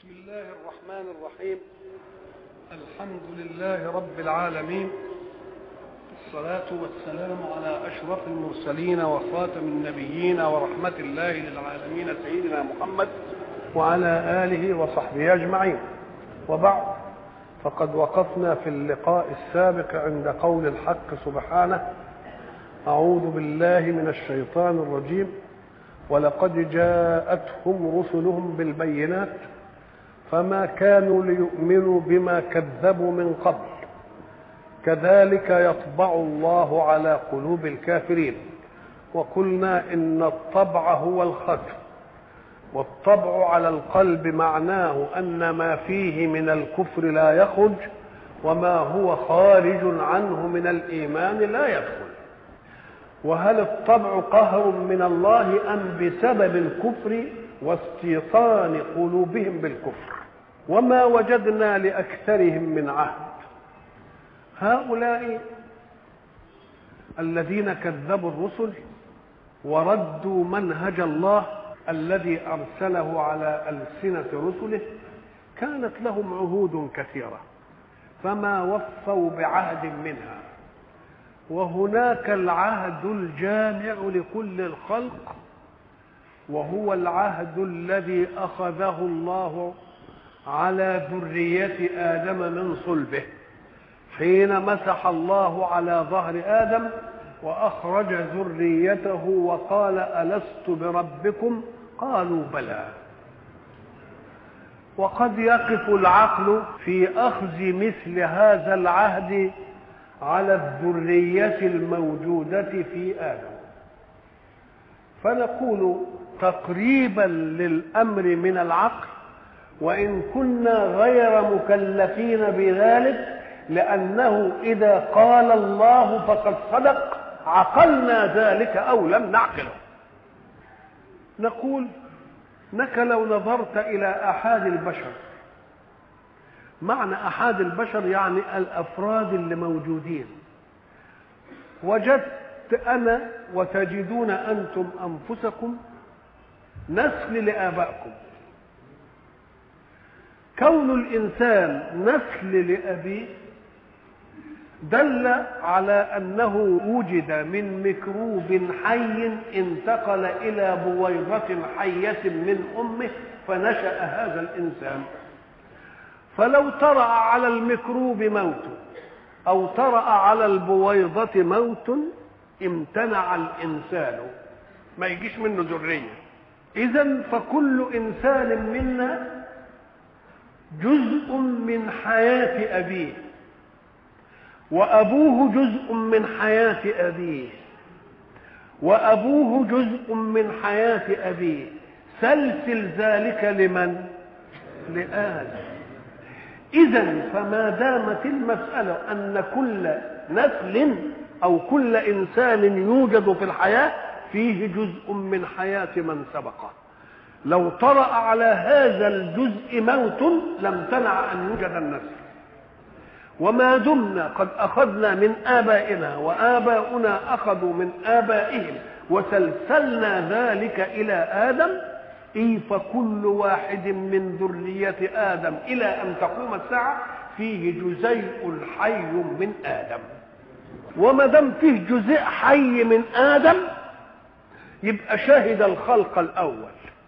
بسم الله الرحمن الرحيم الحمد لله رب العالمين الصلاة والسلام على أشرف المرسلين وخاتم النبيين ورحمة الله للعالمين سيدنا محمد وعلى آله وصحبه أجمعين وبعد فقد وقفنا في اللقاء السابق عند قول الحق سبحانه أعوذ بالله من الشيطان الرجيم ولقد جاءتهم رسلهم بالبينات فما كانوا ليؤمنوا بما كذبوا من قبل كذلك يطبع الله على قلوب الكافرين وقلنا ان الطبع هو الختم والطبع على القلب معناه ان ما فيه من الكفر لا يخرج وما هو خارج عنه من الايمان لا يدخل وهل الطبع قهر من الله ام بسبب الكفر واستيطان قلوبهم بالكفر وما وجدنا لاكثرهم من عهد هؤلاء الذين كذبوا الرسل وردوا منهج الله الذي ارسله على السنه رسله كانت لهم عهود كثيره فما وفوا بعهد منها وهناك العهد الجامع لكل الخلق وهو العهد الذي اخذه الله على ذريه ادم من صلبه حين مسح الله على ظهر ادم واخرج ذريته وقال الست بربكم قالوا بلى وقد يقف العقل في اخذ مثل هذا العهد على الذريه الموجوده في ادم فنقول تقريبا للامر من العقل وان كنا غير مكلفين بذلك لانه اذا قال الله فقد صدق عقلنا ذلك او لم نعقله نقول انك لو نظرت الى احاد البشر معنى احاد البشر يعني الافراد اللي موجودين وجدت انا وتجدون انتم انفسكم نسل لابائكم كون الانسان نسل لابيه دل على انه وجد من ميكروب حي انتقل الى بويضه حيه من امه فنشا هذا الانسان فلو طرا على الميكروب موت او طرا على البويضه موت امتنع الانسان ما يجيش منه ذريه اذا فكل انسان منا جزء من حياه ابيه وابوه جزء من حياه ابيه وابوه جزء من حياه ابيه سلسل ذلك لمن لادم اذا فما دامت المساله ان كل نسل او كل انسان يوجد في الحياه فيه جزء من حياه من سبقه لو طرا على هذا الجزء موت لم تنع ان يوجد النسل وما دمنا قد اخذنا من ابائنا واباؤنا اخذوا من ابائهم وسلسلنا ذلك الى ادم اي فكل واحد من ذريه ادم الى ان تقوم الساعه فيه جزيء حي من ادم وما دام فيه جزء حي من ادم يبقى شهد الخلق الاول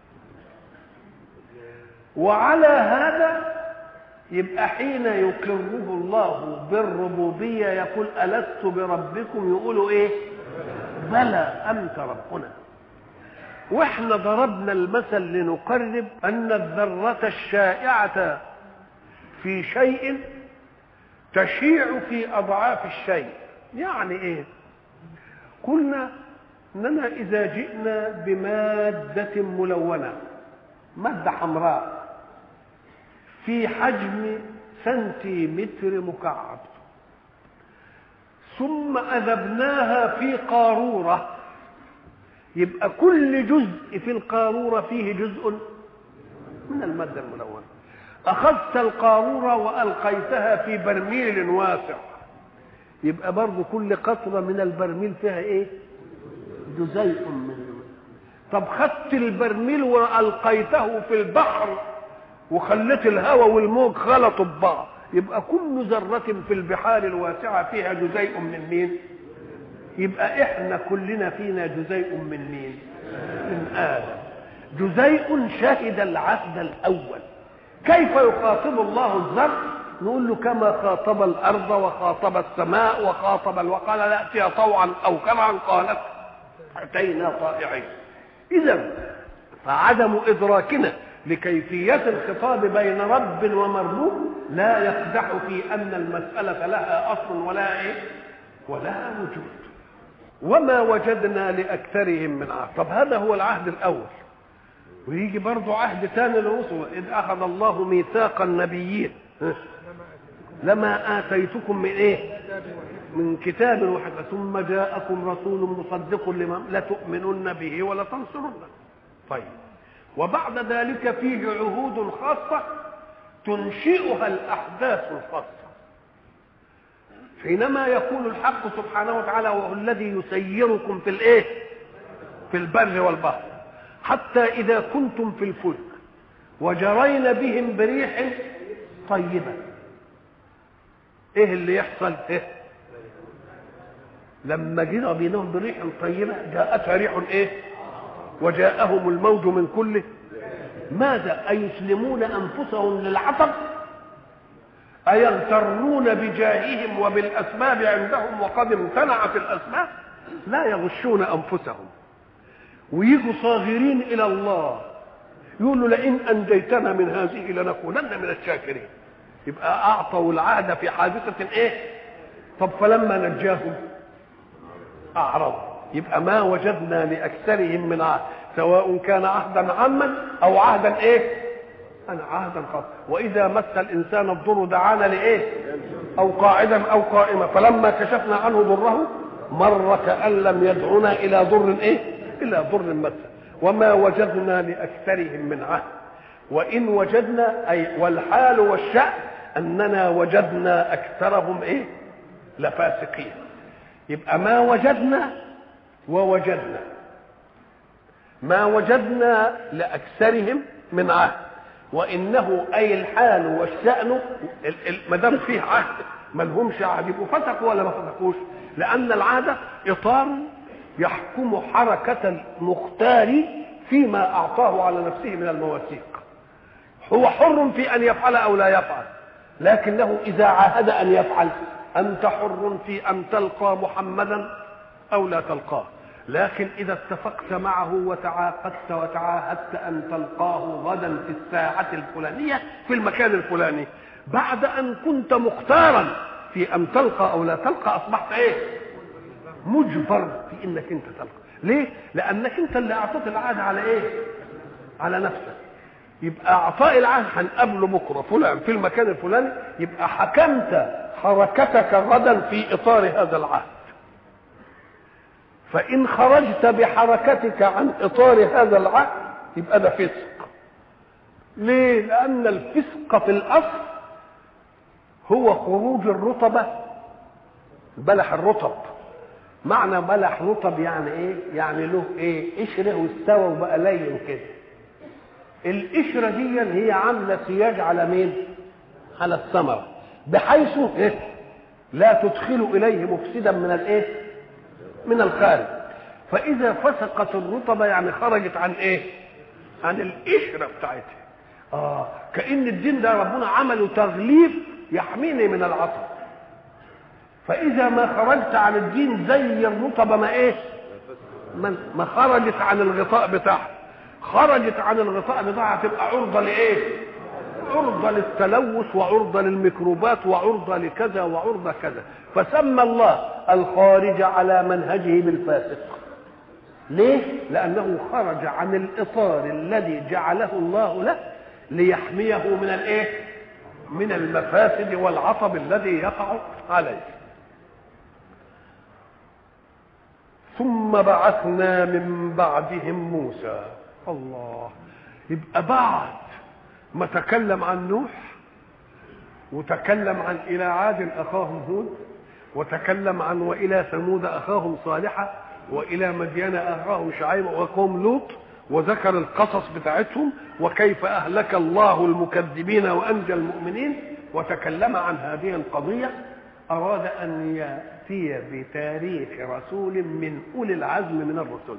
وعلى هذا يبقى حين يقره الله بالربوبية يقول ألست بربكم يقولوا إيه بلى أنت ربنا واحنا ضربنا المثل لنقرب أن الذرة الشائعة في شيء تشيع في أضعاف الشيء يعني إيه قلنا أننا إذا جئنا بمادة ملونة مادة حمراء في حجم سنتيمتر مكعب ثم أذبناها في قارورة يبقى كل جزء في القارورة فيه جزء من المادة الملونة أخذت القارورة وألقيتها في برميل واسع يبقى برضو كل قطرة من البرميل فيها إيه جزيء من طب خدت البرميل وألقيته في البحر وخليت الهواء والموج خلطوا ببعض يبقى كل ذرة في البحار الواسعة فيها جزيء من مين؟ يبقى احنا كلنا فينا جزيء من مين؟ من آدم جزيء شهد العهد الأول كيف يخاطب الله الذر؟ نقول له كما خاطب الأرض وخاطب السماء وخاطب وقال نأتي طوعا أو كرها قالت أتينا طائعين إذا فعدم إدراكنا لكيفية الخطاب بين رب ومربوب لا يقدح في أن المسألة لها أصل ولا إيه؟ ولها وجود وما وجدنا لأكثرهم من عهد طب هذا هو العهد الأول ويجي برضه عهد ثاني للرسل إذ أخذ الله ميثاق النبيين لما آتيتكم من إيه؟ من كتاب واحد ثم جاءكم رسول مصدق لما لتؤمنن به ولتنصرنه طيب وبعد ذلك فيه عهود خاصة تنشئها الأحداث الخاصة حينما يقول الحق سبحانه وتعالى وهو الذي يسيركم في الايه في البر والبحر حتى إذا كنتم في الفلك وجرين بهم بريح طيبة ايه اللي يحصل ايه لما جرى بينهم بريح طيبة جاءتها ريح ايه وجاءهم الموج من كل ماذا أيسلمون أنفسهم للعطب أيغترون بجاههم وبالأسباب عندهم وقد امتنعت الأسباب لا يغشون أنفسهم ويجوا صاغرين إلى الله يقولوا لئن أنجيتنا من هذه لنكونن من الشاكرين يبقى أعطوا العهد في حادثة إيه طب فلما نجاهم أعرضوا يبقى ما وجدنا لأكثرهم من عهد سواء كان عهدا عاما أو عهدا إيه أنا عهدا خاصا وإذا مس الإنسان الضر دعانا لإيه أو قاعدا أو قائما فلما كشفنا عنه ضره مر كأن لم يدعنا إلى ضر إيه إلى ضر مس وما وجدنا لأكثرهم من عهد وإن وجدنا أي والحال والشأن أننا وجدنا أكثرهم إيه لفاسقين يبقى ما وجدنا ووجدنا ما وجدنا لأكثرهم من عهد وإنه أي الحال والشأن ما دام فيه عهد ما لهمش عهد يبقوا فسقوا ولا ما فسقوش لأن العادة إطار يحكم حركة المختار فيما أعطاه على نفسه من المواثيق هو حر في أن يفعل أو لا يفعل لكنه إذا عاهد أن يفعل أنت حر في أن تلقى محمدا أو لا تلقاه لكن إذا اتفقت معه وتعاقدت وتعاهدت أن تلقاه غدا في الساعة الفلانية في المكان الفلاني بعد أن كنت مختارا في أن تلقى أو لا تلقى أصبحت إيه؟ مجبر في إنك أنت تلقى ليه؟ لأنك أنت اللي أعطيت العهد على إيه؟ على نفسك يبقى اعطاء العهد هنقابله بكره فلان في المكان الفلاني يبقى حكمت حركتك غدا في اطار هذا العهد فان خرجت بحركتك عن اطار هذا العهد يبقى ده فسق ليه لان الفسق في الاصل هو خروج الرطبه بلح الرطب معنى بلح رطب يعني ايه يعني له ايه قشره واستوى وبقى لين كده القشره دي هي عامله سياج على مين على الثمره بحيث إيه؟ لا تدخل اليه مفسدا من الايه من الخارج فاذا فسقت الرطبه يعني خرجت عن ايه عن القشره بتاعتها اه كان الدين ده ربنا عمله تغليف يحميني من العطب فاذا ما خرجت عن الدين زي الرطبه ما ايه ما, ما خرجت عن الغطاء بتاعها خرجت عن الغطاء بتاعها تبقى عرضه لايه عرضه للتلوث وعرضه للميكروبات وعرضه لكذا وعرضه كذا فسمى الله الخارج على منهجه بالفاسق ليه لانه خرج عن الاطار الذي جعله الله له ليحميه من الايه من المفاسد والعطب الذي يقع عليه ثم بعثنا من بعدهم موسى الله يبقى بعد ما تكلم عن نوح وتكلم عن الى عاد اخاهم هود وتكلم عن والى ثمود اخاهم صالحا والى مدين اخاهم شعيب واخاهم لوط وذكر القصص بتاعتهم وكيف اهلك الله المكذبين وانجى المؤمنين وتكلم عن هذه القضيه اراد ان ياتي بتاريخ رسول من اولي العزم من الرسل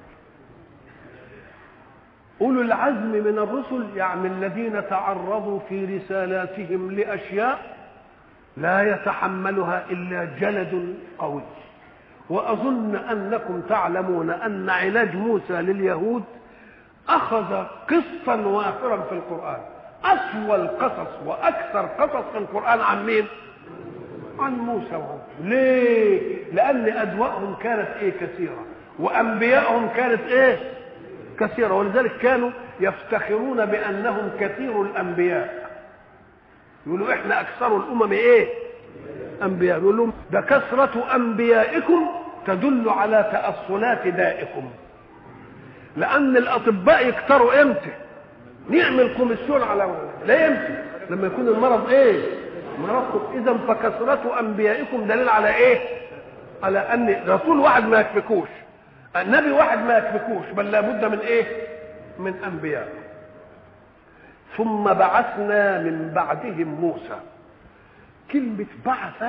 اولو العزم من الرسل يعني الذين تعرضوا في رسالاتهم لاشياء لا يتحملها الا جلد قوي واظن انكم تعلمون ان علاج موسى لليهود اخذ قسطا وافرا في القران اطول قصص واكثر قصص في القران عن مين عن موسى وعن ليه لان ادواءهم كانت ايه كثيره وانبيائهم كانت ايه كثيره ولذلك كانوا يفتخرون بانهم كثير الانبياء يقولوا احنا اكثر الامم ايه انبياء يقول لهم ده كثره انبيائكم تدل على تاصلات دائكم لان الاطباء يكتروا امتى نعمل كوميسيون على لا امتى لما يكون المرض ايه مرضكم اذا فكثره انبيائكم دليل على ايه على ان رسول واحد ما يكفيكوش النبي واحد ما يكفيكوش بل لابد من ايه من انبياء ثم بعثنا من بعدهم موسى كلمة بعث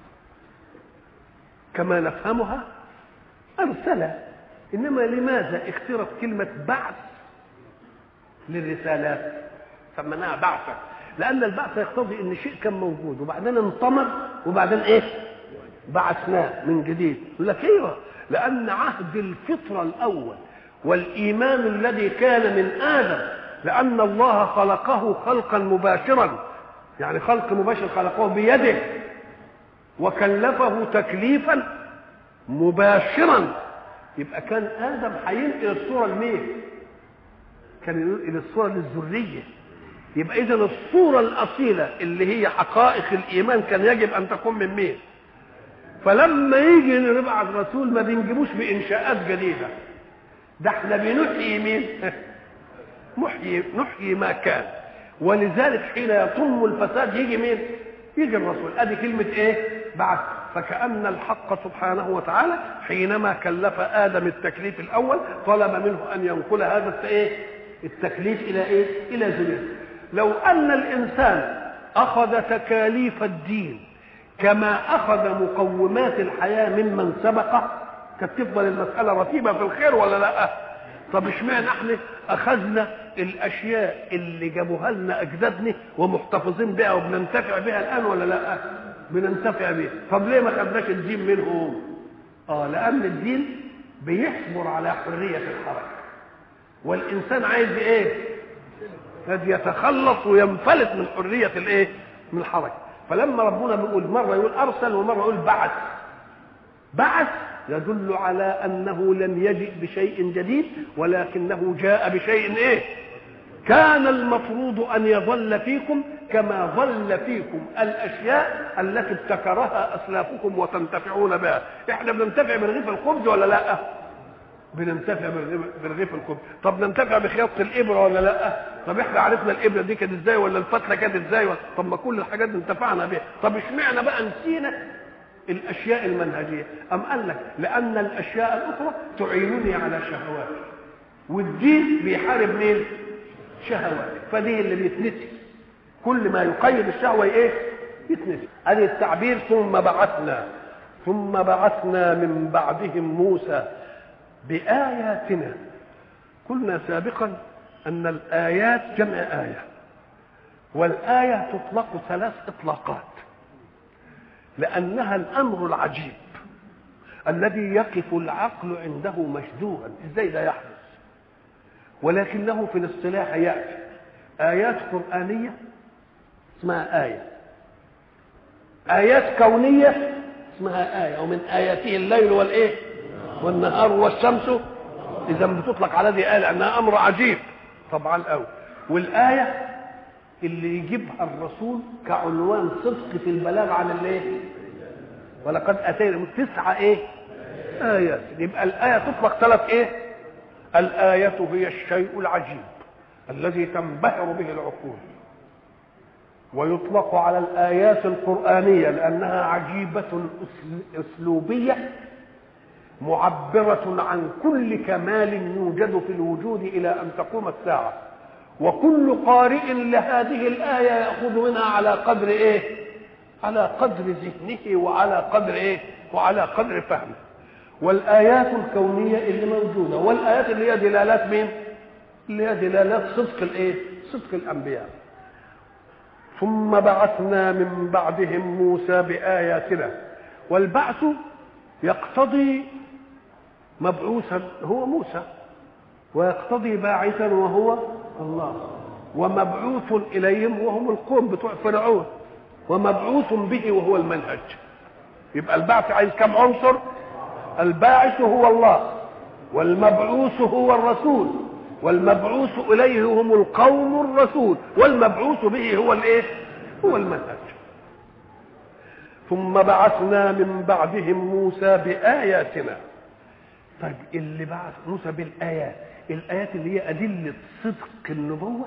كما نفهمها أرسل إنما لماذا اخترت كلمة بعث للرسالات سميناها بعثة لأن البعث يقتضي إن شيء كان موجود وبعدين انطمر وبعدين إيه؟ بعثناه من جديد يقول لك أيوه لأن عهد الفطرة الأول والإيمان الذي كان من آدم لأن الله خلقه خلقا مباشرا يعني خلق مباشر خلقه بيده وكلفه تكليفا مباشرا يبقى كان ادم هينقل الصوره لمين؟ كان ينقل الصوره للذريه يبقى اذا الصوره الاصيله اللي هي حقائق الايمان كان يجب ان تكون من مين؟ فلما يجي نبعث رسول ما بنجيبوش بانشاءات جديده ده احنا بنحيي مين؟ محيي نحيي ما كان ولذلك حين يطم الفساد يجي مين؟ يجي الرسول ادي كلمه ايه؟ بعث فكأن الحق سبحانه وتعالى حينما كلف آدم التكليف الأول طلب منه أن ينقل هذا ايه؟ التكليف إلى إيه؟ إلى ذريته. لو أن الإنسان أخذ تكاليف الدين كما أخذ مقومات الحياة ممن سبقه كانت تفضل المسألة رتيبة في الخير ولا لا؟ طب اشمعنى احنا اخذنا الاشياء اللي جابوها لنا اجدادنا ومحتفظين بها وبننتفع بها الان ولا لا بننتفع بها طب ليه ما خدناش الدين منهم اه لان الدين بيحمر على حريه الحركه والانسان عايز ايه قد يتخلص وينفلت من حريه الايه من الحركه فلما ربنا بيقول مره يقول ارسل ومره يقول بعث بعث يدل على انه لم يجئ بشيء جديد ولكنه جاء بشيء ايه كان المفروض ان يظل فيكم كما ظل فيكم الاشياء التي ابتكرها اسلافكم وتنتفعون بها احنا بننتفع برغيف الخبز ولا لا بننتفع برغيف الخبز طب ننتفع بخياطه الابره ولا لا طب احنا عرفنا الابره دي كانت ازاي ولا الفتله كانت ازاي طب ما كل الحاجات دي انتفعنا بها طب اشمعنى بقى نسينا الاشياء المنهجيه ام قال لك لان الاشياء الاخرى تعينني على شهواتي والدين بيحارب مين شهواتي فدي اللي بيتنسي كل ما يقيد الشهوه ايه يتنسي ادي التعبير ثم بعثنا ثم بعثنا من بعدهم موسى باياتنا قلنا سابقا ان الايات جمع ايه والايه تطلق ثلاث اطلاقات لأنها الأمر العجيب الذي يقف العقل عنده مشدوها ازاي ده يحدث ولكنه في الاصطلاح يأتي آيات قرآنية اسمها آية آيات كونية اسمها آية ومن آياته الليل والإيه والنهار والشمس إذا بتطلق على دي آية لأنها أمر عجيب طبعا أوي والآية اللي يجيبها الرسول كعنوان صدق في البلاغ عن الايه ولقد اتينا تسعه ايه ايات يبقى الايه تطلق ثلاث ايه الايه هي الشيء العجيب الذي تنبهر به العقول ويطلق على الايات القرانيه لانها عجيبه اسلوبيه معبرة عن كل كمال يوجد في الوجود إلى أن تقوم الساعة وكل قارئ لهذه الآية يأخذ منها على قدر إيه على قدر ذهنه وعلى قدر إيه وعلى قدر فهمه والآيات الكونية اللي موجودة والآيات اللي هي دلالات مين اللي هي دلالات صدق الإيه صدق الأنبياء ثم بعثنا من بعدهم موسى بآياتنا والبعث يقتضي مبعوثا هو موسى ويقتضي باعثا وهو الله ومبعوث اليهم وهم القوم بتوع فرعون ومبعوث به وهو المنهج يبقى البعث عايز كم عنصر الباعث هو الله والمبعوث هو الرسول والمبعوث اليه هم القوم الرسول والمبعوث به هو الايه هو المنهج ثم بعثنا من بعدهم موسى باياتنا طيب اللي بعث موسى بالايات الايات اللي هي ادله صدق النبوه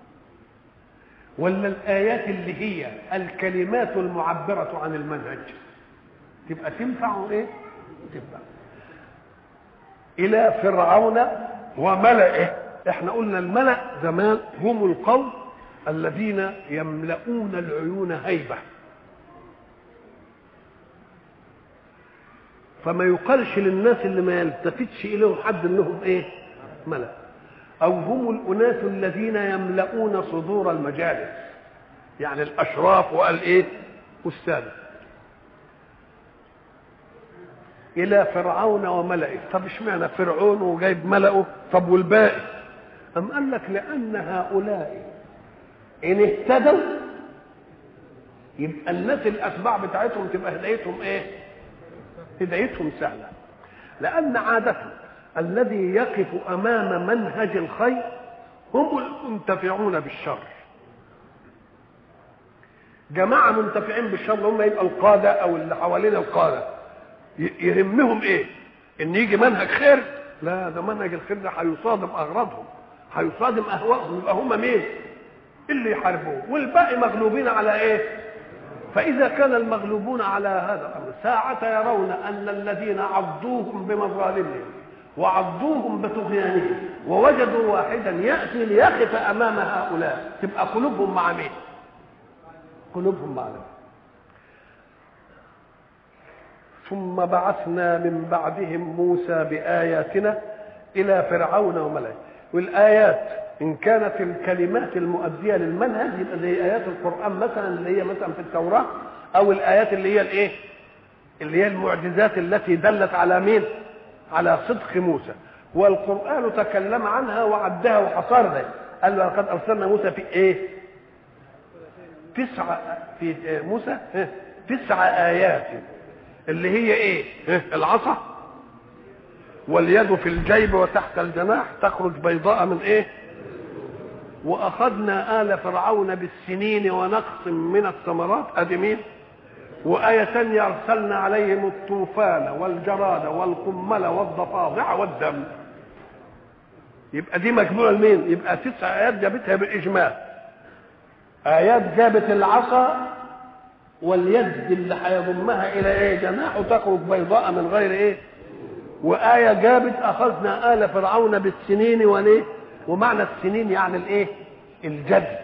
ولا الايات اللي هي الكلمات المعبره عن المنهج تبقى تنفع ايه تنفع الى فرعون وملئه احنا قلنا الملأ زمان هم القوم الذين يملؤون العيون هيبه فما يقالش للناس اللي ما يلتفتش اليهم حد انهم ايه ملأ او هم الاناس الذين يملؤون صدور المجالس يعني الاشراف وقال ايه والساده الى فرعون وملئه طب اشمعنى فرعون وجايب ملأه طب والباقي ام قال لك لان هؤلاء ان اهتدوا يبقى الناس الاتباع بتاعتهم تبقى هدايتهم ايه هدايتهم سهله لان عاده الذي يقف امام منهج الخير هم المنتفعون بالشر جماعه منتفعين بالشر هم يبقى القاده او اللي حوالين القاده يهمهم ايه ان يجي منهج خير لا ده منهج الخير ده هيصادم اغراضهم هيصادم اهوائهم يبقى هم مين اللي يحاربوه والباقي مغلوبين على ايه فاذا كان المغلوبون على هذا الامر ساعه يرون ان الذين عضوهم بمظالمهم وعضوهم بطغيانهم ووجدوا واحدا ياتي ليقف امام هؤلاء تبقى قلوبهم مع مين قلوبهم مع مين ثم بعثنا من بعدهم موسى بآياتنا إلى فرعون وملئه والآيات إن كانت الكلمات المؤدية للمنهج يبقى زي آيات القرآن مثلا اللي هي مثلا في التوراة أو الآيات اللي هي الإيه؟ اللي هي المعجزات التي دلت على مين؟ على صدق موسى والقرآن تكلم عنها وعدها وحصرها قال له لقد أرسلنا موسى في إيه؟ تسع في موسى تسع آيات اللي هي ايه العصا واليد في الجيب وتحت الجناح تخرج بيضاء من ايه واخذنا ال فرعون بالسنين ونقص من الثمرات ادي مين وآية ثانية أرسلنا عليهم الطوفان والجراد والقمل والضفادع والدم يبقى دي مجموعة لمين؟ يبقى تسع آيات جابتها بالإجمال آيات جابت العصا واليد اللي هيضمها الى ايه جناح تخرج بيضاء من غير ايه وآية جابت أخذنا آل فرعون بالسنين وليه ومعنى السنين يعني الايه الجذب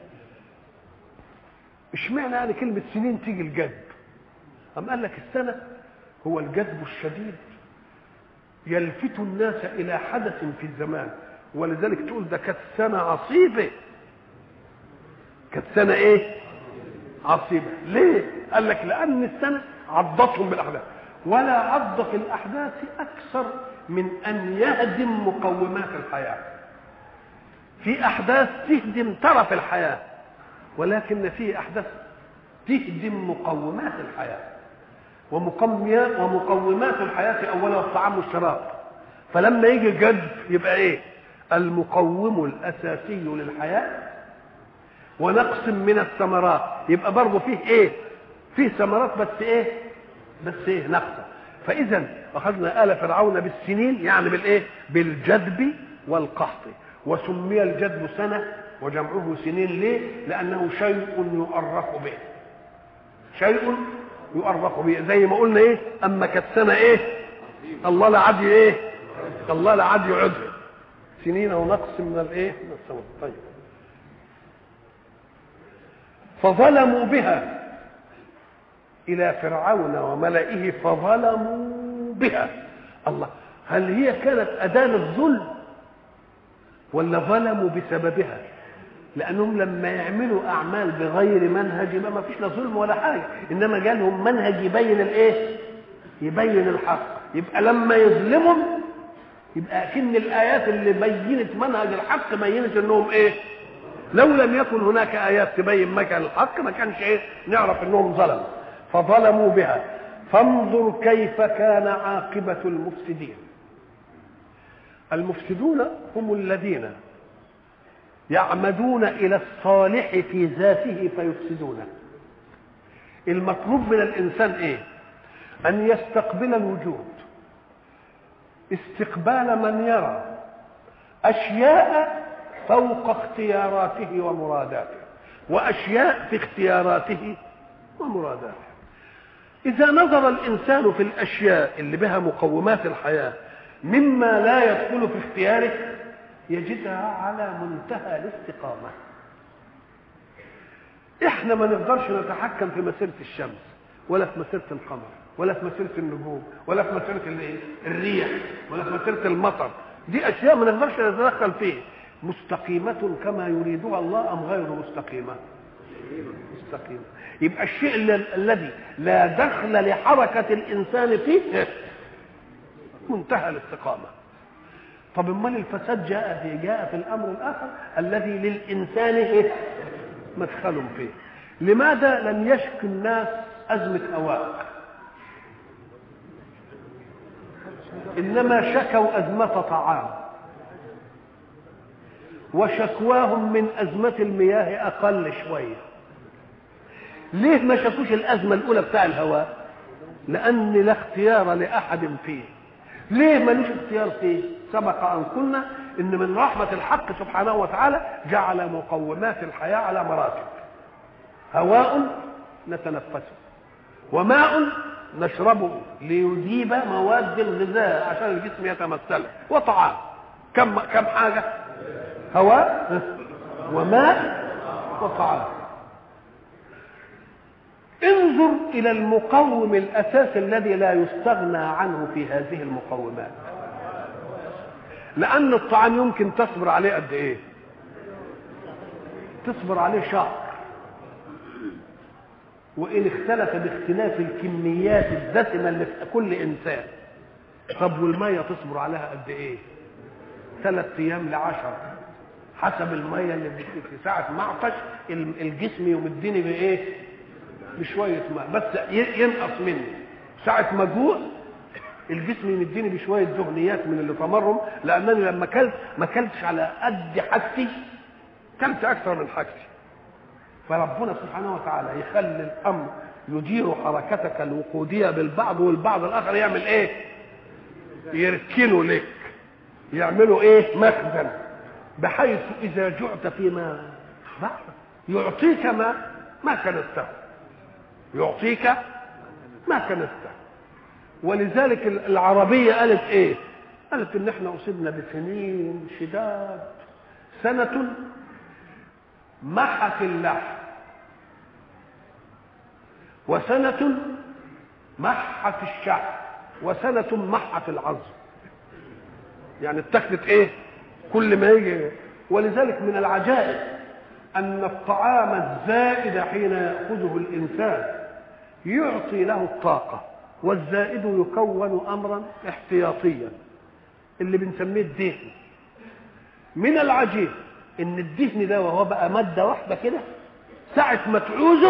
اشمعنى يعني كلمة سنين تيجي الجذب أم قال لك السنة هو الجذب الشديد يلفت الناس إلى حدث في الزمان ولذلك تقول ده كانت سنة عصيبة كانت سنة ايه عصيبة ليه قال لك لأن السنة عضتهم بالأحداث ولا عض في الأحداث أكثر من أن يهدم مقومات الحياة في أحداث تهدم طرف الحياة ولكن في أحداث تهدم مقومات الحياة ومقومات الحياة أولا الطعام والشراب فلما يجي الجذب يبقى إيه المقوم الأساسي للحياة ونقص من الثمرات يبقى برضه فيه ايه فيه ثمرات بس ايه بس ايه نقصه فاذا اخذنا ال فرعون بالسنين يعني بالايه بالجدب والقحط وسمي الجدب سنه وجمعه سنين ليه لانه شيء يؤرخ به شيء يؤرخ به زي ما قلنا ايه اما كانت سنه ايه الله لا عاد ايه الله لا عاد يعدها سنين ونقص من الايه من الثمر طيب فظلموا بها الى فرعون وملئه فظلموا بها الله هل هي كانت اداه للظلم ولا ظلموا بسببها لانهم لما يعملوا اعمال بغير منهج يبقى ما فيش لا ظلم ولا حاجه انما جالهم منهج يبين الايه يبين الحق يبقى لما يظلمهم يبقى اكن الايات اللي بينت منهج الحق بينت انهم ايه لو لم يكن هناك ايات تبين مكان الحق ما كانش ايه نعرف انهم ظلموا فظلموا بها فانظر كيف كان عاقبه المفسدين المفسدون هم الذين يعمدون الى الصالح في ذاته فيفسدونه المطلوب من الانسان ايه ان يستقبل الوجود استقبال من يرى اشياء فوق اختياراته ومراداته واشياء في اختياراته ومراداته اذا نظر الانسان في الاشياء اللي بها مقومات الحياه مما لا يدخل في اختياره يجدها على منتهى الاستقامه احنا ما نقدرش نتحكم في مسيره الشمس ولا في مسيره القمر ولا في مسيره النجوم ولا في مسيره الايه الريح ولا في مسيره المطر دي اشياء ما نقدرش نتدخل فيه مستقيمة كما يريدها الله أم غير مستقيمة مستقيمة يبقى الشيء الذي لا دخل لحركة الإنسان فيه منتهى الاستقامة طب امال الفساد جاء في جاء في الامر الاخر الذي للانسان ايه مدخل فيه لماذا لم يشك الناس ازمه هواء انما شكوا ازمه طعام وشكواهم من ازمه المياه اقل شويه ليه ما شكوش الازمه الاولى بتاع الهواء لان لا اختيار لاحد فيه ليه ملوش اختيار فيه سبق ان قلنا ان من رحمه الحق سبحانه وتعالى جعل مقومات الحياه على مراتب هواء نتنفسه وماء نشربه ليذيب مواد الغذاء عشان الجسم يتمثله وطعام كم كم حاجه هواء وماء وطعام انظر الى المقوم الاساسي الذي لا يستغنى عنه في هذه المقومات لان الطعام يمكن تصبر عليه قد ايه تصبر عليه شهر وان اختلف باختلاف الكميات الدسمه اللي في كل انسان طب والميه تصبر عليها قد ايه ثلاث ايام لعشرة حسب الميه اللي في ساعه معطش الجسم يمدني بايه بشويه ماء بس ينقص مني ساعه ما جوع الجسم يمدني بشويه دهنيات من اللي تمرهم لانني لما كلت ما كلتش على قد حاجتي كلت اكثر من حاجتي فربنا سبحانه وتعالى يخلي الامر يدير حركتك الوقوديه بالبعض والبعض الاخر يعمل ايه يركنوا لك يعملوا ايه مخزن بحيث اذا جعت فيما بعد يعطيك ما ما كنسته يعطيك ما كنسته ولذلك العربيه قالت ايه قالت ان احنا اصبنا بسنين شداد سنه محت اللحم وسنة محت الشعر وسنة محت العظم يعني اتخذت ايه كل ما يجي ولذلك من العجائب ان الطعام الزائد حين ياخذه الانسان يعطي له الطاقه والزائد يكون امرا احتياطيا اللي بنسميه الدهن من العجيب ان الدهن ده وهو بقى ماده واحده كده ساعه ما تعوزه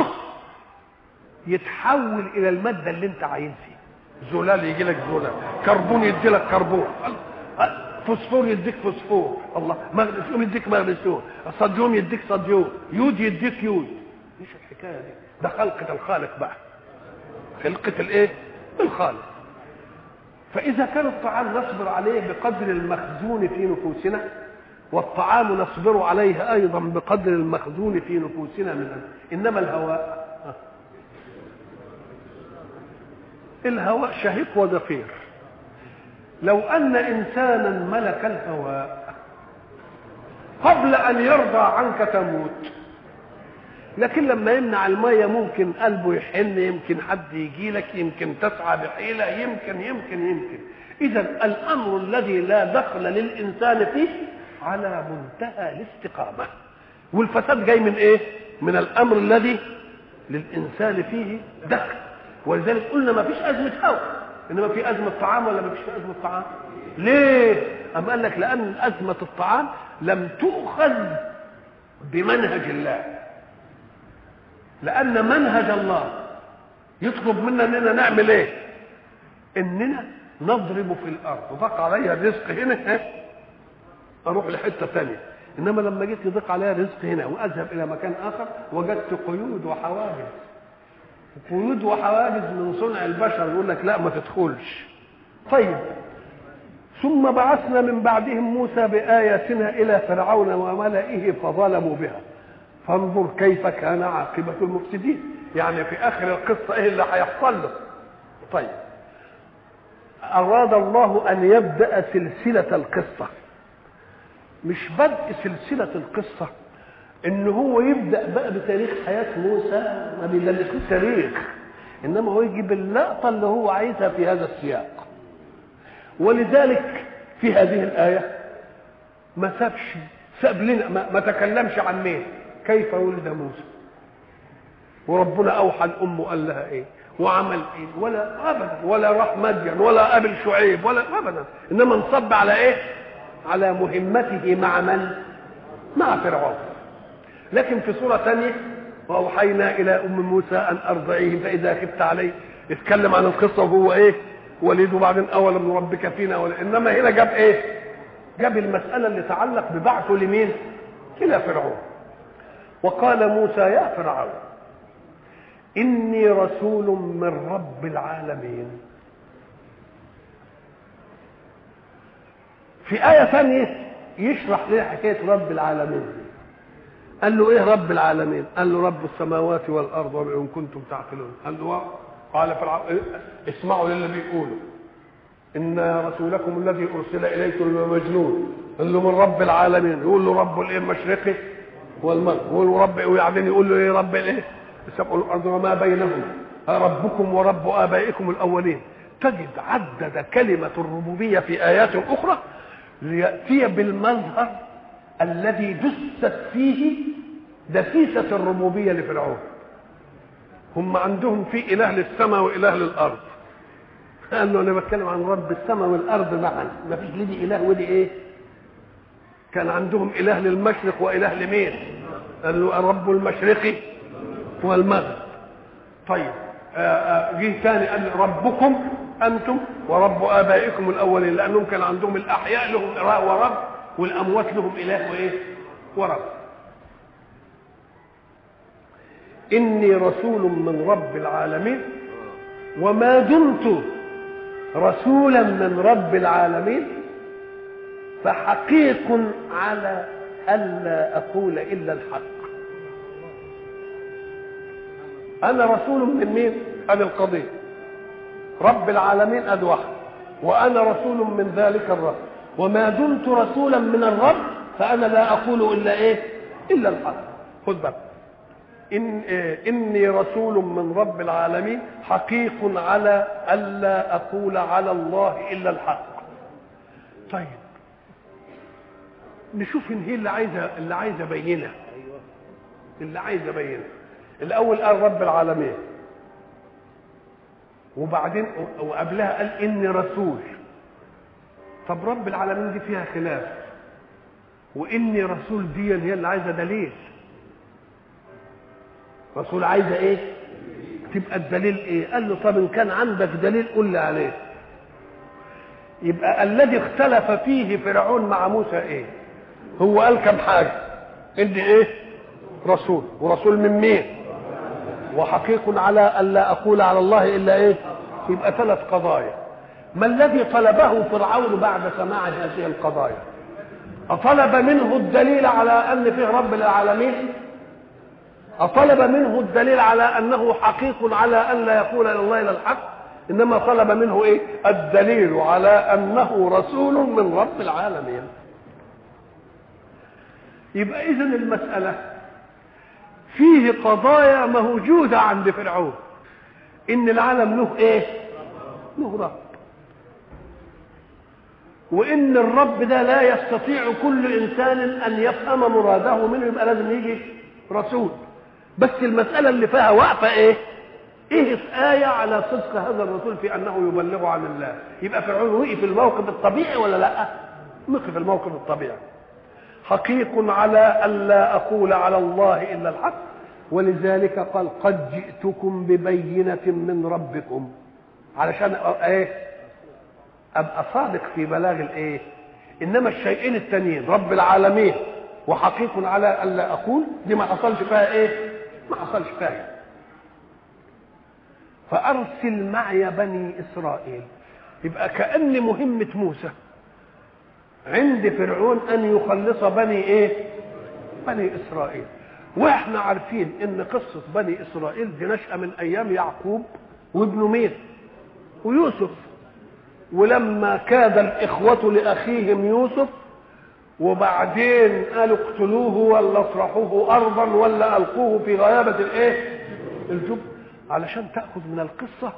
يتحول الى الماده اللي انت عايزها زلال يجي لك زلال كربون يدي لك كربون فوسفور يديك فوسفور الله مغنيسيوم يديك مغنيسيوم صديوم يديك صديوم يود يديك يود مش الحكايه دي ده خلقه الخالق بقى خلقه الايه الخالق فاذا كان الطعام نصبر عليه بقدر المخزون في نفوسنا والطعام نصبر عليه ايضا بقدر المخزون في نفوسنا من انما الهواء الهواء شهيق وزفير لو ان انسانا ملك الهواء قبل ان يرضى عنك تموت لكن لما يمنع الميه ممكن قلبه يحن يمكن حد يجي لك يمكن تسعى بحيله يمكن يمكن يمكن اذا الامر الذي لا دخل للانسان فيه على منتهى الاستقامه والفساد جاي من ايه من الامر الذي للانسان فيه دخل ولذلك قلنا ما فيش ازمه هوى انما في ازمه طعام ولا ما فيش ازمه طعام ليه ام قال لك لان ازمه الطعام لم تؤخذ بمنهج الله لان منهج الله يطلب منا اننا نعمل ايه اننا نضرب في الارض وضاق عليا الرزق هنا اروح لحته ثانيه انما لما جيت يضيق عليا الرزق هنا واذهب الى مكان اخر وجدت قيود وحواجز قيود وحواجز من صنع البشر يقول لك لا ما تدخلش طيب ثم بعثنا من بعدهم موسى بآياتنا إلى فرعون وملئه فظلموا بها فانظر كيف كان عاقبة المفسدين يعني في آخر القصة إيه اللي هيحصل له طيب أراد الله أن يبدأ سلسلة القصة مش بدء سلسلة القصة إن هو يبدأ بقى بتاريخ حياة موسى ما بيدلكوش تاريخ إنما هو يجيب اللقطة اللي هو عايزها في هذا السياق ولذلك في هذه الآية ما سابش ساب لنا ما, ما تكلمش عن مين كيف ولد موسى وربنا أوحى لأمه قال لها إيه وعمل إيه ولا أبدا ولا راح مدين ولا قابل شعيب ولا أبدا إنما انصب على إيه على مهمته مع من مع فرعون لكن في سورة ثانية وأوحينا إلى أم موسى أن أرضعيه فإذا خفت عليه اتكلم عن القصة وهو إيه وليد وبعدين أولم نربك فينا ولا إنما هنا جاب إيه جاب المسألة اللي تعلق ببعثه لمين إلى فرعون وقال موسى يا فرعون إني رسول من رب العالمين في آية ثانية يشرح لنا حكاية رب العالمين قال له ايه رب العالمين قال له رب السماوات والارض وان كنتم تعقلون قال له قال فرعون اسمعوا للي بيقولوا ان رسولكم الذي ارسل اليكم لمجنون قال له من رب العالمين يقول له رب الايه المشرقي والمغرب يقول له رب وبعدين يقول له ايه رب الايه سبع الارض وما بينهما ربكم ورب ابائكم الاولين تجد عدد كلمه الربوبيه في ايات اخرى لياتي بالمظهر الذي دست فيه دسيسة الربوبية لفرعون هم عندهم في إله للسماء وإله للأرض قال له أنا بتكلم عن رب السماء والأرض معا ما فيش لدي إله ودي إيه كان عندهم إله للمشرق وإله لمين قال له الرب المشرقي والمغرب طيب جه ثاني قال ربكم أنتم ورب آبائكم الأولين لأنهم كان عندهم الأحياء لهم ورب والاموات لهم اله وايه ورب اني رسول من رب العالمين وما دمت رسولا من رب العالمين فحقيق على الا اقول الا الحق انا رسول من مين ادي القضيه رب العالمين ادي واحد وانا رسول من ذلك الرب وما دمت رسولا من الرب فانا لا اقول الا ايه الا الحق خذ بالك إن إيه إني رسول من رب العالمين حقيق على ألا أقول على الله إلا الحق طيب نشوف إن هي اللي عايزة اللي عايزة بينة اللي عايزة بينة الأول قال رب العالمين وبعدين وقبلها قال إني رسول طب رب العالمين دي فيها خلاف واني رسول دي هي اللي عايزه دليل رسول عايزه ايه تبقى الدليل ايه قال له طب ان كان عندك دليل قول لي عليه يبقى الذي اختلف فيه فرعون مع موسى ايه هو قال كم حاجه اني ايه رسول ورسول من مين وحقيق على الا اقول على الله الا ايه يبقى ثلاث قضايا ما الذي طلبه فرعون بعد سماع هذه القضايا أطلب منه الدليل على أن فيه رب العالمين أطلب منه الدليل على أنه حقيق على أن لا يقول إلى الله إلا الحق انما طلب منه ايه الدليل على انه رسول من رب العالمين يبقى اذا المساله فيه قضايا موجوده عند فرعون ان العالم له ايه له رب وان الرب ده لا يستطيع كل انسان ان يفهم مراده منه يبقى لازم يجي رسول بس المساله اللي فيها واقفه ايه ايه آية على صدق هذا الرسول في أنه يبلغ عن الله يبقى فرعون وقف الموقف الطبيعي ولا لا وقف الموقف الطبيعي حقيق على ألا أقول على الله إلا الحق ولذلك قال قد جئتكم ببينة من ربكم علشان ايه ابقى صادق في بلاغ الايه انما الشيئين التانيين رب العالمين وحقيق على الا اقول دي ما حصلش فيها ايه ما حصلش فيها فارسل معي بني اسرائيل يبقى كان مهمه موسى عند فرعون ان يخلص بني ايه بني اسرائيل واحنا عارفين ان قصه بني اسرائيل دي نشأة من ايام يعقوب وابنه مين ويوسف ولما كاد الاخوة لاخيهم يوسف وبعدين قالوا اقتلوه ولا اطرحوه ارضا ولا القوه في غيابة الايه الجب علشان تاخذ من القصة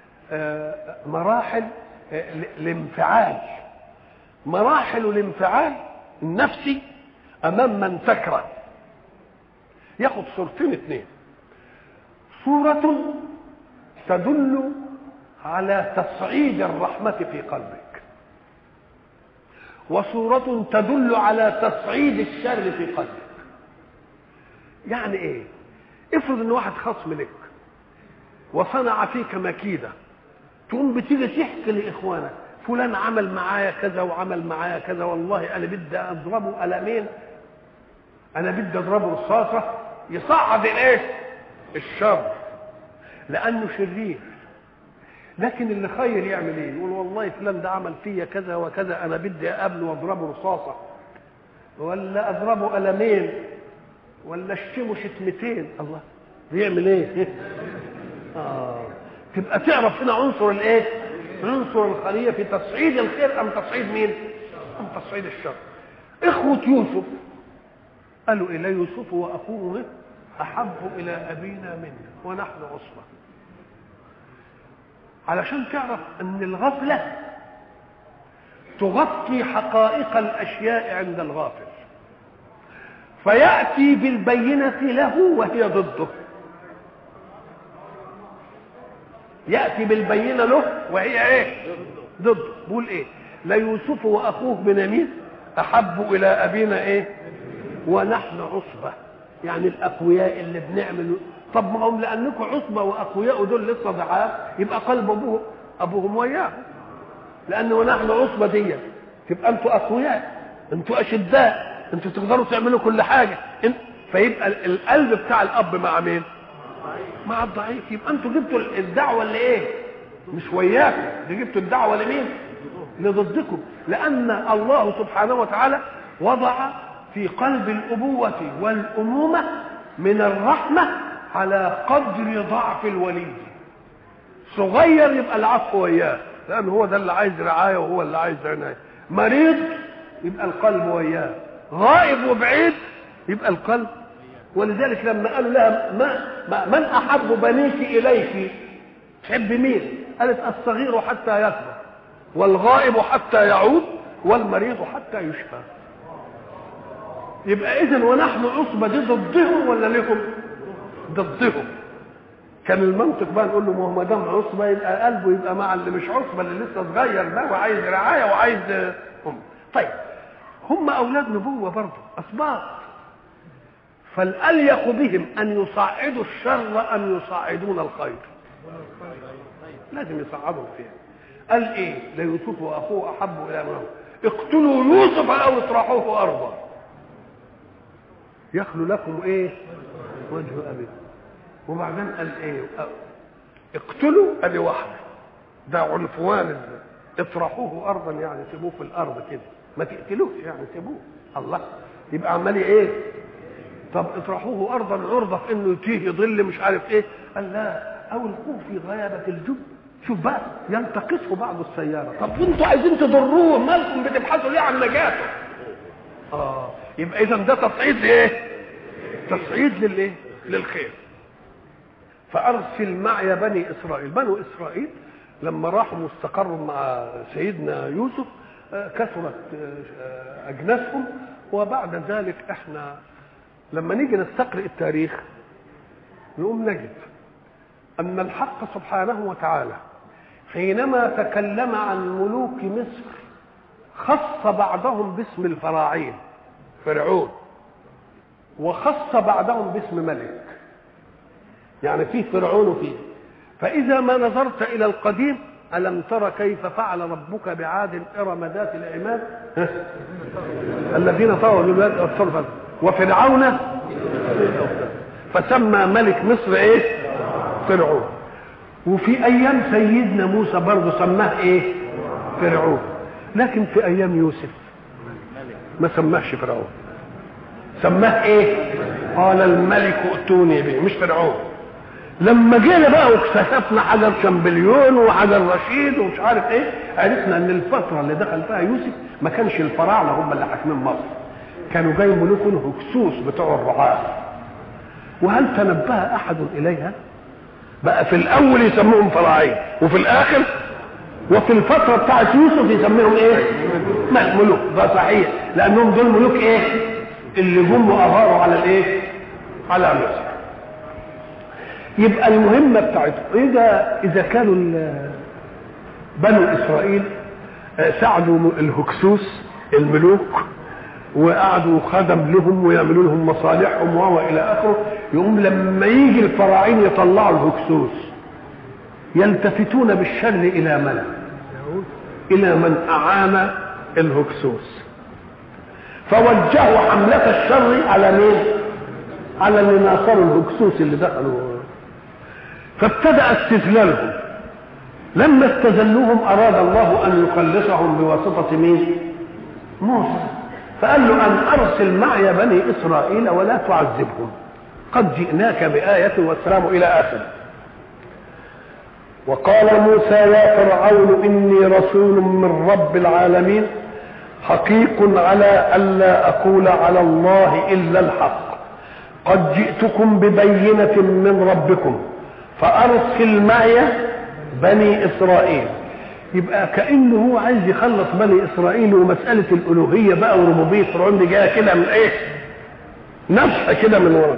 مراحل الانفعال مراحل الانفعال النفسي امام من تكره ياخد صورتين اثنين صورة تدل على تصعيد الرحمة في قلبك وصورة تدل على تصعيد الشر في قلبك يعني ايه افرض ان واحد خصم لك وصنع فيك مكيدة تقوم بتيجي تحكي لاخوانك فلان عمل معايا كذا وعمل معايا كذا والله انا بدي اضربه قلمين انا بدي اضربه رصاصه يصعد الايه الشر لانه شرير لكن اللي خير يعمل ايه يقول والله فلان ده عمل فيا كذا وكذا انا بدي اقابله واضربه رصاصه ولا اضربه قلمين ولا اشتمه شتمتين الله بيعمل ايه اه تبقى تعرف هنا عنصر الايه عنصر الخليه في تصعيد الخير ام تصعيد مين ام تصعيد الشر اخوه يوسف قالوا إلى يوسف وأخوه أحب إلى أبينا منا ونحن عصبة علشان تعرف أن الغفلة تغطي حقائق الأشياء عند الغافل فيأتي بالبينة له وهي ضده يأتي بالبينة له وهي إيه ضده بقول إيه ليوسف وأخوه بنيامين أحب إلى أبينا إيه ونحن عصبة يعني الأقوياء اللي بنعمل طب ما هم لأنكم عصبة وأقوياء دول لسه ضعاف يبقى قلب أبوه أبوهم وياهم لأن ونحن عصبة دي تبقى أنتوا أقوياء أنتوا أشداء أنتوا تقدروا تعملوا كل حاجة فيبقى القلب بتاع الأب مع مين؟ مع الضعيف يبقى أنتوا جبتوا الدعوة اللي إيه؟ مش وياكم دي جبتوا الدعوة لمين؟ لضدكم لأن الله سبحانه وتعالى وضع في قلب الأبوة والأمومة من الرحمة على قدر ضعف الولي صغير يبقى العفو وياه لأن هو ده اللي عايز رعاية وهو اللي عايز عناية مريض يبقى القلب وياه غائب وبعيد يبقى القلب ولذلك لما قالوا لها ما, ما من أحب بنيك إليك تحب مين قالت الصغير حتى يكبر والغائب حتى يعود والمريض حتى يشفى يبقى اذا ونحن عصبه دي ضدهم ولا لهم ضدهم كان المنطق بقى نقول له ما هو ما دام عصبه يبقى قلبه يبقى مع اللي مش عصبه اللي لسه صغير ده وعايز رعايه وعايز هم طيب هم اولاد نبوه برضه اسباط فالاليق بهم ان يصعدوا الشر ام يصعدون الخير لازم يصعدوا فيها قال ايه ليوسف واخوه احب الى امره اقتلوا يوسف او اطرحوه ارضا يخلو لكم ايه وجه ابيكم وبعدين قال ايه اقتلوا ادي واحده ده عنفوان اطرحوه ارضا يعني سيبوه في الارض كده ما تقتلوش يعني سيبوه الله يبقى عمال ايه طب اطرحوه ارضا عرضه في انه يتيه يضل مش عارف ايه قال لا او القوه في غيابه الجب شوف بقى يلتقطه بعض السيارة طب انتوا عايزين تضروه مالكم بتبحثوا ليه عن نجاته اه يبقى اذا ده تصعيد ايه تصعيد للايه للخير فارسل معي بني اسرائيل بنو اسرائيل لما راحوا واستقروا مع سيدنا يوسف كثرت اجناسهم وبعد ذلك احنا لما نيجي نستقرئ التاريخ نقوم نجد ان الحق سبحانه وتعالى حينما تكلم عن ملوك مصر خص بعضهم باسم الفراعين فرعون وخص بعضهم باسم ملك يعني فيه فرعون وفيه فإذا ما نظرت إلى القديم ألم تر كيف فعل ربك بعاد إرم ذات العماد الذين طغوا بالبلاد والصرف وفرعون فسمى ملك مصر ايه فرعون وفي ايام سيدنا موسى برضه سماه ايه فرعون لكن في ايام يوسف ما سماهش فرعون سماه ايه قال الملك ائتوني به مش فرعون لما جينا بقى واكتشفنا حجر شمبليون وحجر رشيد ومش عارف ايه عرفنا ان الفتره اللي دخل فيها يوسف ما كانش الفراعنه هم اللي حاكمين مصر كانوا جاي ملوك هكسوس بتوع الرعاة وهل تنبه احد اليها بقى في الاول يسموهم فراعين وفي الاخر وفي الفتره بتاعت يوسف يسميهم ايه ملوك ده صحيح لانهم دول ملوك ايه اللي جم واغاروا على الايه على مصر يبقى المهمه بتاعتهم اذا اذا كانوا بنو اسرائيل ساعدوا الهكسوس الملوك وقعدوا خدم لهم ويعملوا لهم مصالحهم وهو الى اخره يقوم لما يجي الفراعين يطلعوا الهكسوس يلتفتون بالشر الى من؟ الى من اعان الهكسوس فوجهوا حملة الشر على مين؟ على اللي ناصروا الهكسوس اللي دخلوا فابتدأ استذلالهم لما استذلوهم أراد الله أن يخلصهم بواسطة مين؟ موسى فقال له أن أرسل معي بني إسرائيل ولا تعذبهم قد جئناك بآية والسلام إلى آخر وقال موسى يا فرعون إني رسول من رب العالمين حقيق على ألا أقول على الله إلا الحق قد جئتكم ببينة من ربكم فأرسل معي بني إسرائيل يبقى كأنه هو عايز يخلص بني إسرائيل ومسألة الألوهية بقى وربوبية فرعون دي جاية كده من إيه؟ نفحة كده من ورا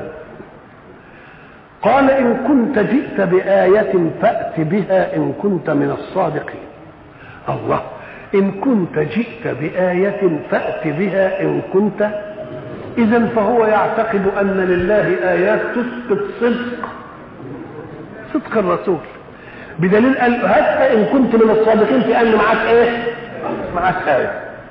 قال إن كنت جئت بآية فأت بها إن كنت من الصادقين الله إن كنت جئت بآية فأت بها إن كنت إذا فهو يعتقد أن لله آيات تثبت صدق صدق الرسول بدليل قال حتى إن كنت من الصادقين في أن معك إيه؟ معك آية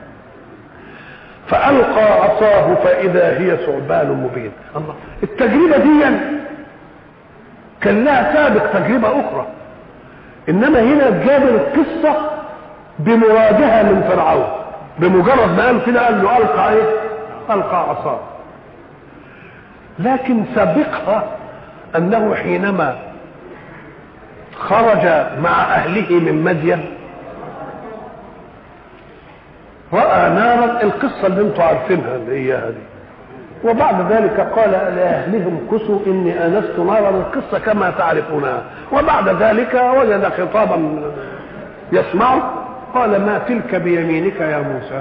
فألقى عصاه فإذا هي ثعبان مبين الله التجربة دي كان لها سابق تجربة أخرى إنما هنا جاب القصة بمرادها من فرعون بمجرد ما قال كده قال له القى ايه القى عصاه لكن سابقها انه حينما خرج مع اهله من مدين راى نارا القصه اللي انتم عارفينها اللي هي هذه وبعد ذلك قال لاهلهم كسوا اني انست نارا القصه كما تعرفونها وبعد ذلك وجد خطابا يسمعه قال ما تلك بيمينك يا موسى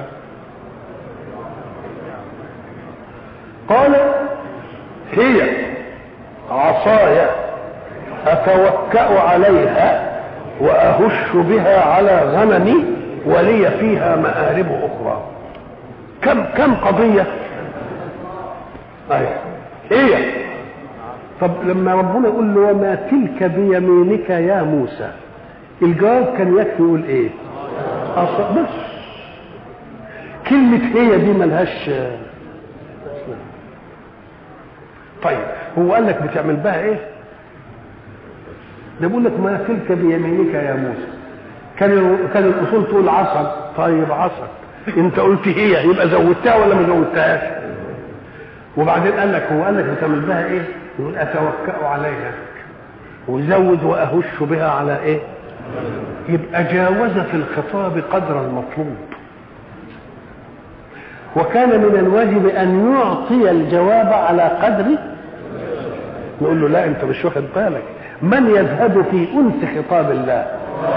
قال هي عصاي اتوكا عليها واهش بها على غنمي ولي فيها مآرب اخرى كم كم قضيه أيه. هي طب لما ربنا يقول له وما تلك بيمينك يا موسى الجواب كان يكفي يقول ايه بس كلمة هي دي ملهاش طيب هو قال لك بتعمل بها ايه ده بيقول لك ما تلك بيمينك يا موسى كان كان الاصول تقول عصا طيب عصا انت قلت هي يبقى زودتها ولا ما زودتهاش وبعدين قال لك هو قال لك بتعمل بها ايه يقول اتوكا عليها وزود واهش بها على ايه يبقى جاوز في الخطاب قدر المطلوب وكان من الواجب ان يعطي الجواب على قدر نقول له لا انت مش واخد بالك من يذهب في انس خطاب الله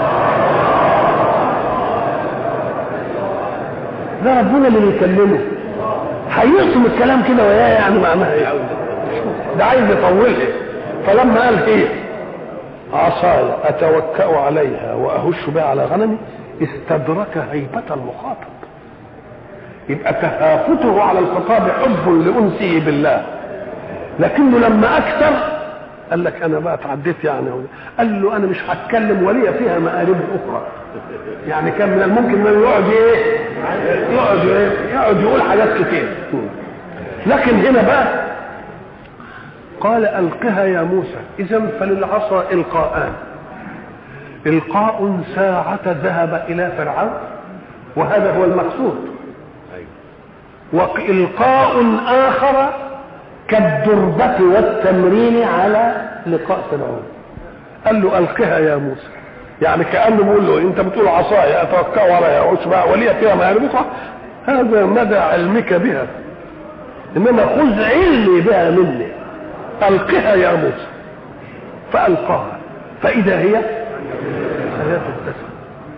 ده ربنا اللي بيكلمه هيقسم الكلام كده وياه يعني معناها ايه ده عايز يطولها فلما قال ايه عصاي اتوكا عليها واهش بها على غنمي استدرك هيبه المخاطب يبقى تهافته على الخطاب حب لانسه بالله لكنه لما اكثر قال لك انا بقى اتعديت يعني قال له انا مش هتكلم ولي فيها مآرب اخرى يعني كان من الممكن انه يقعد ايه يقعد ايه يقعد يقول حاجات كتير لكن هنا بقى قال القها يا موسى اذا فللعصا القاءان القاء ساعة ذهب الى فرعون وهذا هو المقصود والقاء اخر كالدربة والتمرين على لقاء فرعون قال له القها يا موسى يعني كانه بيقول له انت بتقول عصاي اتوكا عليها اعوش بقى ولي فيها ما بكره هذا مدى علمك بها انما خذ علمي بها مني القها يا موسى فالقاها فاذا هي هي تبتسم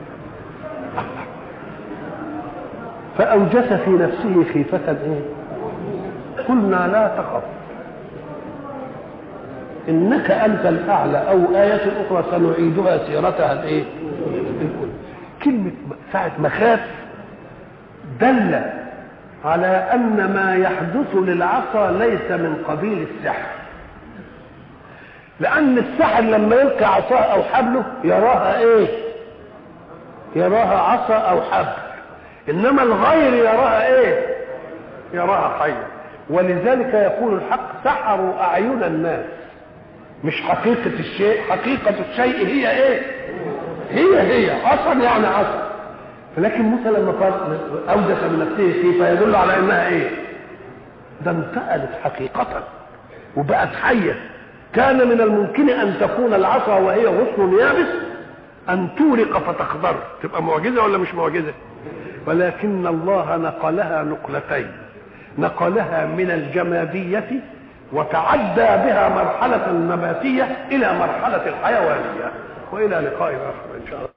فاوجس في نفسه خيفه ايه قلنا لا تخف انك انت الاعلى او ايه اخرى سنعيدها سيرتها الايه الاولى كلمه ساعه مخاف دل على ان ما يحدث للعصا ليس من قبيل السحر لان السحر لما يلقي عصاه او حبله يراها ايه يراها عصا او حبل انما الغير يراها ايه يراها حيه ولذلك يقول الحق سحروا اعين الناس مش حقيقة الشيء حقيقة الشيء هي ايه هي هي اصلا يعني اصلا فلكن موسى لما قال اوجس من نفسه كيف يدل على انها ايه ده انتقلت حقيقة وبقت حية كان من الممكن ان تكون العصا وهي غصن يابس ان تورق فتخضر تبقى معجزة ولا مش معجزة ولكن الله نقلها نقلتين نقلها من الجمادية وتعدى بها مرحلة النباتية إلى مرحلة الحيوانية وإلى لقاء آخر إن شاء الله